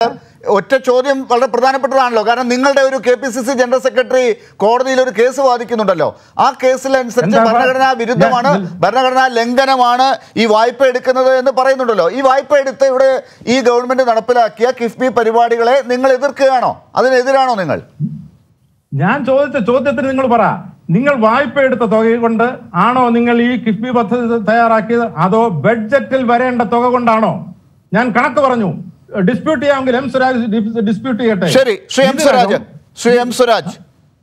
ഒറ്റ ചോദ്യം വളരെ പ്രധാനപ്പെട്ടതാണല്ലോ കാരണം നിങ്ങളുടെ ഒരു K P C C general secretary കോടതിയിൽ ഒരു കേസ് വാദിക്കുന്നുണ്ടല്ലോ ആ കേസിലനുസരിച്ച് എന്താ? ഭരണഘടനാ വിരുദ്ധമാണ് ഞാൻ- ഭരണഘടനാ ലംഘനമാണ് ഈ വായ്പ എടുക്കുന്നത് എന്ന് പറയുന്നുണ്ടല്ലോ ഈ വായ്പ എടുത്ത് ഇവിടെ ഈ ഗവൺമെന്റ് നടപ്പിലാക്കിയ കിഫ്ബി പരിപാടികളെ നിങ്ങൾ എതിർക്കുകയാണോ അതിനെതിരാണോ നിങ്ങൾ ഞാൻ ചോദിച്ച ചോദ്യത്തിന് നിങ്ങൾ പറ നിങ്ങൾ വായ്പ എടുത്ത തുക കൊണ്ട് ആണോ നിങ്ങൾ ഈ കിഫ്ബി പദ്ധതി തയ്യാറാക്കിയത് അതോ ബഡ്ജറ്റിൽ വരേണ്ട തുക കൊണ്ടാണോ ഞാൻ കണക്ക് പറഞ്ഞു ഡിസ്പ്യൂട്ട് ചെയ്യാമെങ്കിൽ എം സ്വരാജ് ഡിസ്പ്യൂട്ട് ചെയ്യട്ടെ ശരി ശ്രീ എം ഇതിനകം സ്വരാജ് ശ്രീ എം സ്വരാജ്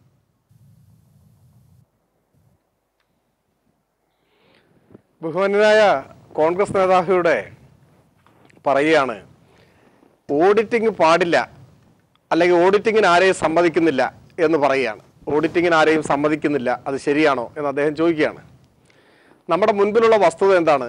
ബഹുമാനായ കോൺഗ്രസ് നേതാക്കളുടെ പറയുകയാണ് ഓഡിറ്റിംഗ് പാടില്ല അല്ലെങ്കിൽ ഓഡിറ്റിങ്ങിന് ആരെയും സമ്മതിക്കുന്നില്ല എന്ന് പറയുകയാണ് ഓഡിറ്റിങ്ങിന് ആരെയും സമ്മതിക്കുന്നില്ല അത് ശരിയാണോ എന്ന് അദ്ദേഹം ചോദിക്കുകയാണ് നമ്മുടെ മുൻപിലുള്ള വസ്തുത എന്താണ്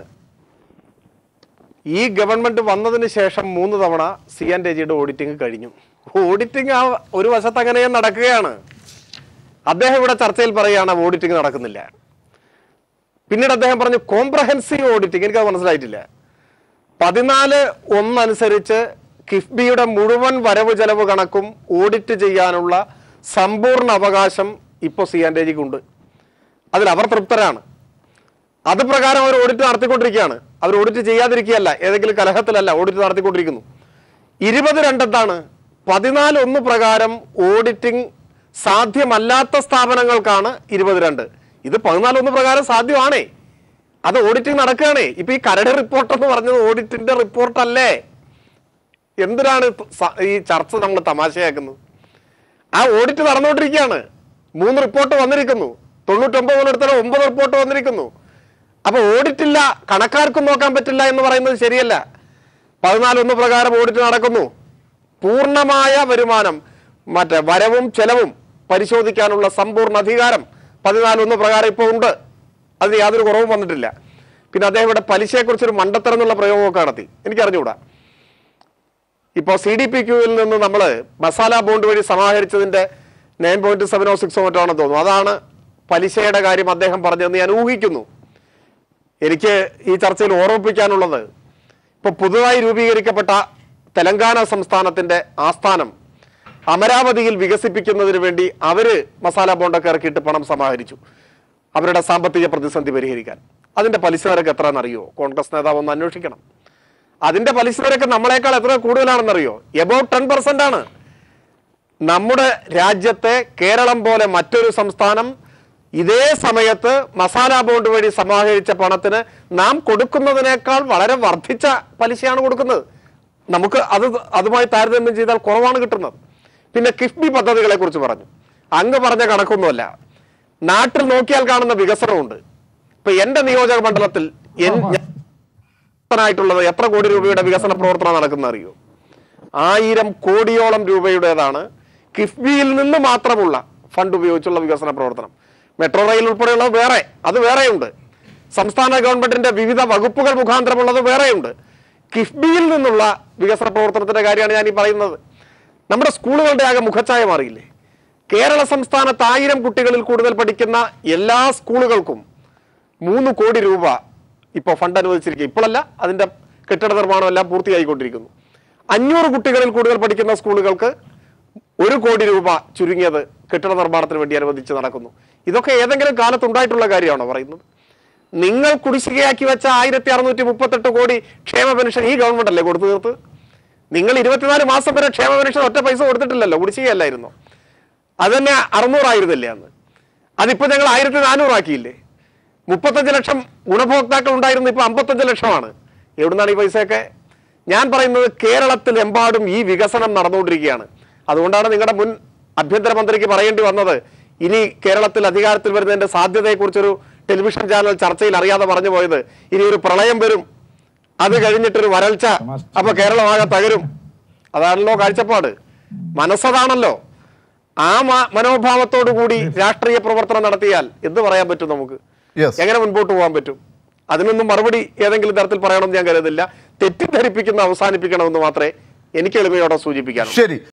ഈ ഗവൺമെന്റ് വന്നതിന് ശേഷം മൂന്ന് തവണ സി ആൻഡ് ജിയുടെ ഓഡിറ്റിംഗ് കഴിഞ്ഞു ഓഡിറ്റിംഗ് ആ ഒരു വശത്ത് അങ്ങനെ നടക്കുകയാണ് അദ്ദേഹം ഇവിടെ ചർച്ചയിൽ പറയുകയാണ് ഓഡിറ്റിംഗ് നടക്കുന്നില്ല പിന്നീട് അദ്ദേഹം പറഞ്ഞു കോംപ്രഹെൻസീവ് ഓഡിറ്റിംഗ് എനിക്കത് മനസ്സിലായിട്ടില്ല പതിനാല് ഒന്നനുസരിച്ച് കിഫ്ബിയുടെ മുഴുവൻ വരവ് ചെലവ് കണക്കും ഓഡിറ്റ് ചെയ്യാനുള്ള സമ്പൂർണ്ണ അവകാശം ഇപ്പോൾ സി ആൻഡ് ഉണ്ട് അതിൽ അവർ തൃപ്തരാണ് അത് പ്രകാരം അവർ ഓഡിറ്റ് നടത്തിക്കൊണ്ടിരിക്കുകയാണ് അവർ ഓഡിറ്റ് ചെയ്യാതിരിക്കുകയല്ല ഏതെങ്കിലും കലഹത്തിലല്ല ഓഡിറ്റ് നടത്തിക്കൊണ്ടിരിക്കുന്നു ഇരുപത് രണ്ടെന്താണ് പതിനാല് ഒന്ന് പ്രകാരം ഓഡിറ്റിംഗ് സാധ്യമല്ലാത്ത സ്ഥാപനങ്ങൾക്കാണ് ഇരുപത് രണ്ട് ഇത് പതിനാല് ഒന്ന് പ്രകാരം സാധ്യമാണേ അത് ഓഡിറ്റിംഗ് നടക്കുകയാണേ ഇപ്പൊ ഈ കരട് റിപ്പോർട്ട് എന്ന് പറഞ്ഞത് ഓഡിറ്റിന്റെ റിപ്പോർട്ടല്ലേ എന്തിനാണ് സ- ഈ ചർച്ച നമ്മൾ തമാശയാക്കുന്നത് ആ ഓഡിറ്റ് നടന്നുകൊണ്ടിരിക്കുകയാണ് മൂന്ന് റിപ്പോർട്ട് വന്നിരിക്കുന്നു തൊണ്ണൂറ്റൊമ്പതിനടുത്തുള്ള ഒമ്പത് റിപ്പോർട്ട് വന്നിരിക്കുന്നു അപ്പൊ ഓഡിറ്റ് ഇല്ല കണക്കാർക്കും നോക്കാൻ പറ്റില്ല എന്ന് പറയുന്നത് ശരിയല്ല പതിനാലൊന്ന് പ്രകാരം ഓഡിറ്റ് നടക്കുന്നു പൂർണ്ണമായ വരുമാനം മറ്റേ വരവും ചെലവും പരിശോധിക്കാനുള്ള സമ്പൂർണ്ണ അധികാരം പതിനാലൊന്ന് പ്രകാരം ഇപ്പോൾ ഉണ്ട് അതിന് യാതൊരു കുറവും വന്നിട്ടില്ല പിന്നെ അദ്ദേഹം ഇവിടെ പലിശയെക്കുറിച്ചൊരു മണ്ടത്തരം എന്നുള്ള പ്രയോഗമൊക്കെ നടത്തി എനിക്കറിഞ്ഞുകൂടാ ഇപ്പോൾ സി ഡി പി ക്യൂവിൽ നിന്ന് നമ്മൾ മസാല ബോണ്ട് വഴി സമാഹരിച്ചതിന്റെ നയൻ പോയിന്റ് സെവനോ സിക്സോ മറ്റോ ആണെന്ന് തോന്നുന്നു അതാണ് പലിശയുടെ കാര്യം അദ്ദേഹം പറഞ്ഞതെന്ന് ഞാൻ ഊഹിക്കുന്നു എനിക്ക് ഈ ചർച്ചയിൽ ഓർമ്മിപ്പിക്കാനുള്ളത് ഇപ്പൊ പുതുതായി രൂപീകരിക്കപ്പെട്ട തെലങ്കാന സംസ്ഥാനത്തിന്റെ ആസ്ഥാനം അമരാവതിയിൽ വികസിപ്പിക്കുന്നതിന് വേണ്ടി അവര് മസാല ബോണ്ടൊക്കെ ഇറക്കിയിട്ട് പണം സമാഹരിച്ചു അവരുടെ സാമ്പത്തിക പ്രതിസന്ധി പരിഹരിക്കാൻ അതിന്റെ പലിശ നിരക്ക് എത്രയെന്നറിയോ കോൺഗ്രസ് നേതാവ് ഒന്ന് അന്വേഷിക്കണം അതിന്റെ പലിശ നിരക്ക് നമ്മളെക്കാൾ എത്ര കൂടുതലാണെന്നറിയോ എബൌട്ട് ടെൻ പെർസെന്റ് ആണ് നമ്മുടെ രാജ്യത്തെ കേരളം പോലെ മറ്റൊരു സംസ്ഥാനം ഇതേ സമയത്ത് മസാല ബോണ്ട് വഴി സമാഹരിച്ച പണത്തിന് നാം കൊടുക്കുന്നതിനേക്കാൾ വളരെ വർദ്ധിച്ച പലിശയാണ് കൊടുക്കുന്നത് നമുക്ക് അത് അതുമായി താരതമ്യം ചെയ്താൽ കുറവാണ് കിട്ടുന്നത് പിന്നെ കിഫ്ബി പദ്ധതികളെ കുറിച്ച് പറഞ്ഞു അങ്ങ് പറഞ്ഞ കണക്കൊന്നുമല്ല നാട്ടിൽ നോക്കിയാൽ കാണുന്ന വികസനമുണ്ട് ഇപ്പൊ എന്റെ നിയോജക മണ്ഡലത്തിൽ എൻ- ആയിട്ടുള്ളത് എത്ര കോടി രൂപയുടെ വികസന പ്രവർത്തനം നടക്കുന്ന അറിയോ ആയിരം കോടിയോളം രൂപയുടേതാണ് കിഫ്ബിയിൽ നിന്ന് മാത്രമുള്ള ഫണ്ട് ഉപയോഗിച്ചുള്ള വികസന പ്രവർത്തനം മെട്രോ റെയിൽ ഉൾപ്പെടെയുള്ളത് വേറെ അത് വേറെയുണ്ട് സംസ്ഥാന ഗവൺമെന്റിന്റെ വിവിധ വകുപ്പുകൾ മുഖാന്തരമുള്ളത് വേറെയുണ്ട് കിഫ്ബിയിൽ നിന്നുള്ള വികസന പ്രവർത്തനത്തിന്റെ കാര്യമാണ് ഞാൻ ഈ പറയുന്നത് നമ്മുടെ സ്കൂളുകളുടെ ആകെ മുഖച്ഛായ മാറിയില്ലേ കേരള സംസ്ഥാനത്ത് ആയിരം കുട്ടികളിൽ കൂടുതൽ പഠിക്കുന്ന എല്ലാ സ്കൂളുകൾക്കും മൂന്ന് കോടി രൂപ ഇപ്പോൾ ഫണ്ട് അനുവദിച്ചിരിക്കുക ഇപ്പോഴല്ല അതിന്റെ കെട്ടിട നിർമ്മാണം എല്ലാം പൂർത്തിയായിക്കൊണ്ടിരിക്കുന്നു അഞ്ഞൂറ് കുട്ടികളിൽ കൂടുതൽ പഠിക്കുന്ന സ്കൂളുകൾക്ക് ഒരു കോടി രൂപ ചുരുങ്ങിയത് കെട്ടിട നിർമ്മാണത്തിന് വേണ്ടി അനുവദിച്ച് നടക്കുന്നു ഇതൊക്കെ ഏതെങ്കിലും കാലത്ത് ഉണ്ടായിട്ടുള്ള കാര്യമാണോ പറയുന്നത് നിങ്ങൾ കുടിശ്ശികയാക്കി വെച്ച ആയിരത്തി അറുന്നൂറ്റി മുപ്പത്തെട്ട് കോടി ക്ഷേമ പെൻഷൻ ഈ ഗവൺമെന്റ് അല്ലേ കൊടുത്തു തീർത്ത് നിങ്ങൾ ഇരുപത്തിനാല് മാസം വരെ ക്ഷേമ പെൻഷൻ ഒറ്റ പൈസ കൊടുത്തിട്ടില്ലല്ലോ കുടിശ്ശികയല്ലായിരുന്നോ അത് തന്നെ അറുന്നൂറായിരുന്നില്ലേ അന്ന് അതിപ്പോ ഞങ്ങൾ ആയിരത്തി നാനൂറാക്കിയില്ലേ മുപ്പത്തഞ്ച് ലക്ഷം ഗുണഭോക്താക്കൾ ഉണ്ടായിരുന്നു ഇപ്പൊ അമ്പത്തഞ്ച് ലക്ഷമാണ് എവിടുന്നാണ് ഈ പൈസയൊക്കെ ഞാൻ പറയുന്നത് കേരളത്തിൽ എമ്പാടും ഈ വികസനം നടന്നുകൊണ്ടിരിക്കുകയാണ് അതുകൊണ്ടാണ് നിങ്ങളുടെ മുൻ ആഭ്യന്തരമന്ത്രിക്ക് പറയേണ്ടി വന്നത് ഇനി കേരളത്തിൽ അധികാരത്തിൽ വരുന്നതിന്റെ സാധ്യതയെക്കുറിച്ചൊരു ടെലിവിഷൻ ചാനൽ ചർച്ചയിൽ അറിയാതെ പറഞ്ഞു പോയത് ഇനി ഒരു പ്രളയം വരും അത് കഴിഞ്ഞിട്ടൊരു വരൾച്ച അപ്പൊ കേരളമാകെ തകരും അതാണല്ലോ കാഴ്ചപ്പാട് മനസ്സതാണല്ലോ ആ മ- മനോഭാവത്തോടു കൂടി രാഷ്ട്രീയ പ്രവർത്തനം നടത്തിയാൽ എന്ത് പറയാൻ പറ്റും നമുക്ക് Yes. എങ്ങനെ മുൻപോട്ട് പോകാൻ പറ്റും അതിനൊന്നും മറുപടി ഏതെങ്കിലും തരത്തിൽ പറയണമെന്ന് ഞാൻ കരുതില്ല തെറ്റിദ്ധരിപ്പിക്കുന്ന അവസാനിപ്പിക്കണമെന്ന് മാത്രമേ എനിക്ക് എളിമയോടെ സൂചിപ്പിക്കാനുള്ളൂ ശരി